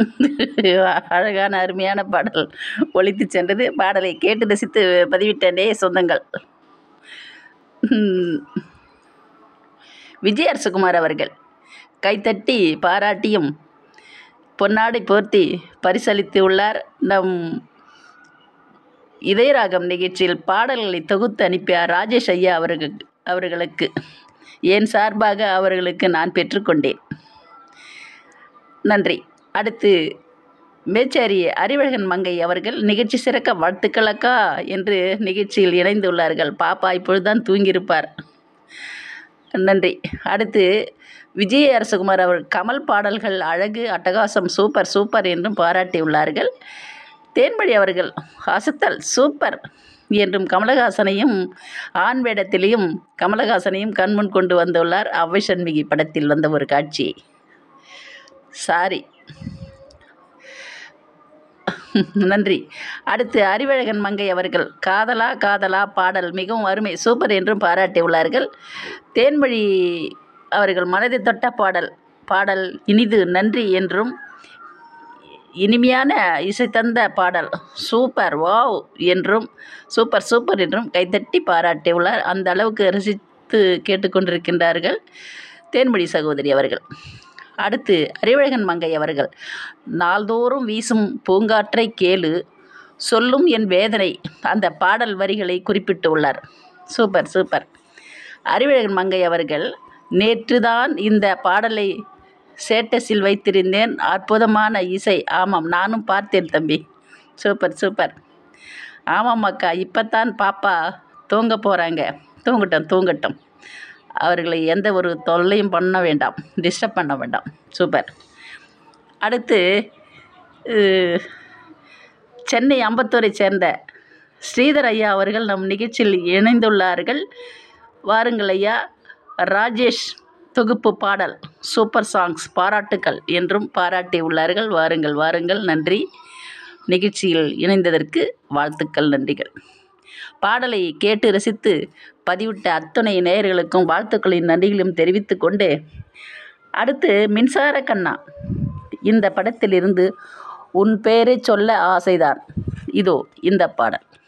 அழகான அருமையான பாடல் ஒலித்து சென்றது பாடலை கேட்டு ரசித்து பதிவிட்டனே சொந்தங்கள் உம், விஜய் அரசகுமார் அவர்கள் கைத்தட்டி பாராட்டியும் பொன்னாடை போர்த்தி பரிசளித்து உள்ளார் நம் இதயராகம் நிகழ்ச்சியில் பாடல்களை தொகுத்து அனுப்பிய ராஜேஷ் ஐயா அவர்கள் அவர்களுக்கு என் சார்பாக அவர்களுக்கு நான் பெற்றுக்கொண்டேன் நன்றி அடுத்து மேச்சேரி அறிவழகன் மங்கை அவர்கள் நிகழ்ச்சி சிறக்க வாழ்த்துக்கள் அக்கா என்று நிகழ்ச்சியில் இணைந்துள்ளார்கள் பாப்பா இப்பொழுதுதான் தூங்கியிருப்பார் நன்றி அடுத்து விஜய் அரசகுமார் அவர் கமல் பாடல்கள் அழகு அட்டகாசம் சூப்பர் சூப்பர் என்றும் பாராட்டியுள்ளார்கள் தேன்மொழி அவர்கள் அசத்தல் சூப்பர் என்றும் கமலஹாசனையும் ஆண் வேடத்திலையும் கமலஹாசனையும் கண்முன் கொண்டு வந்துள்ளார் அவ்வை சண்முகி படத்தில் வந்த ஒரு காட்சி சாரி நன்றி அடுத்து அறிவழகன் மங்கை அவர்கள் காதலா காதலா பாடல் மிகவும் அருமை சூப்பர் என்றும் பாராட்டியுள்ளார்கள் தேன்மொழி அவர்கள் மனதை தொட்ட பாடல் பாடல் இனிது நன்றி என்றும் இனிமையான இசை தந்த பாடல் சூப்பர் வாவ் என்றும் சூப்பர் சூப்பர் என்றும் கைத்தட்டி பாராட்டியுள்ளார் அந்த அளவுக்கு ரசித்து கேட்டுக்கொண்டிருக்கின்றார்கள் தேன்மொழி சகோதரி அவர்கள் அடுத்து அறிவழகன் மங்கை அவர்கள் நாள்தோறும் வீசும் பூங்காற்றை கேளு சொல்லும் என் வேதனை அந்த பாடல் வரிகளை குறிப்பிட்டுள்ளார் சூப்பர் சூப்பர் அறிவழகன் மங்கை அவர்கள் நேற்றுதான் இந்த பாடலை ஸ்டேட்டஸில் வைத்திருந்தேன் அற்புதமான இசை ஆமாம் நானும் பார்த்தேன் தம்பி சூப்பர் சூப்பர் ஆமாம் அக்கா இப்போத்தான் பாப்பா தூங்க போகிறாங்க தூங்கட்டும் தூங்கட்டும் அவர்களை எந்த ஒரு தொல்லையும் பண்ண வேண்டாம் டிஸ்டர்ப் பண்ண வேண்டாம் சூப்பர் அடுத்து அஹ், சென்னை அம்பத்தூரை சேர்ந்த ஸ்ரீதர் ஐயா அவர்கள் நம் நிகழ்ச்சியில் இணைந்துள்ளார்கள் வாருங்கள் ஐயா ராஜேஷ் தொகுப்பு பாடல் சூப்பர் சாங்ஸ் பாராட்டுக்கள் என்றும் பாராட்டி உள்ளார்கள் வாருங்கள் வாருங்கள் நன்றி நிகழ்ச்சியில் இணைந்ததற்கு வாழ்த்துக்கள் நன்றிகள் பாடலை கேட்டு ரசித்து பதிவிட்ட அத்துணை நேயர்களுக்கும் வாழ்த்துக்களின் நன்றிகளையும் தெரிவித்துக் கொண்டு அடுத்து மின்சார கண்ணா இந்த படத்திலிருந்து உன் பெயரை சொல்ல ஆசைதான் இதோ இந்த பாடல்